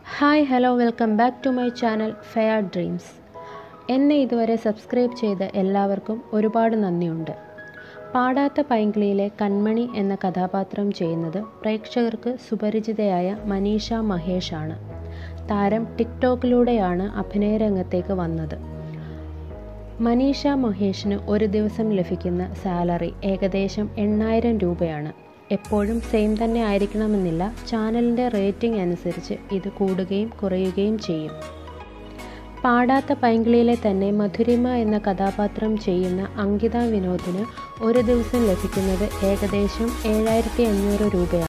hi hello welcome back to my channel Fair Dreams എന്നെ ഇതുവരെ subscribe ചെയ്ത എല്ലാവർക്കും ഒരുപാട് നന്ദിയുണ്ട് പാടാത്ത പൈങ്കിളിയിലെ കൺമണി എന്ന കഥാപാത്രം ചെയ്യുന്നത് പ്രേക്ഷകർക്ക് സുപരിചിതയായ മനീഷ മഹേഷ് ആണ് താരം ടിക്ടോക്കിലൂടെയാണ് അഭിനയരംഗത്തേക്ക് വന്നത് മനീഷ മഹേഷിന് ഒരു ദിവസം ലഭിക്കുന്ന സാലറി ഏകദേശം എണ്ണായിരം രൂപയാണ് എപ്പോഴും സെയിം തന്നെ ആയിരിക്കണമെന്നില്ല ചാനലിൻ്റെ റേറ്റിംഗ് അനുസരിച്ച് ഇത് കൂടുകയും കുറയുകയും ചെയ്യും പാടാത്ത പൈങ്കിളിയിലെ തന്നെ മധുരിമ എന്ന കഥാപാത്രം ചെയ്യുന്ന അങ്കിത വിനോദിന് ഒരു ദിവസം ലഭിക്കുന്നത് ഏകദേശം ഏഴായിരത്തി അഞ്ഞൂറ് രൂപയാണ്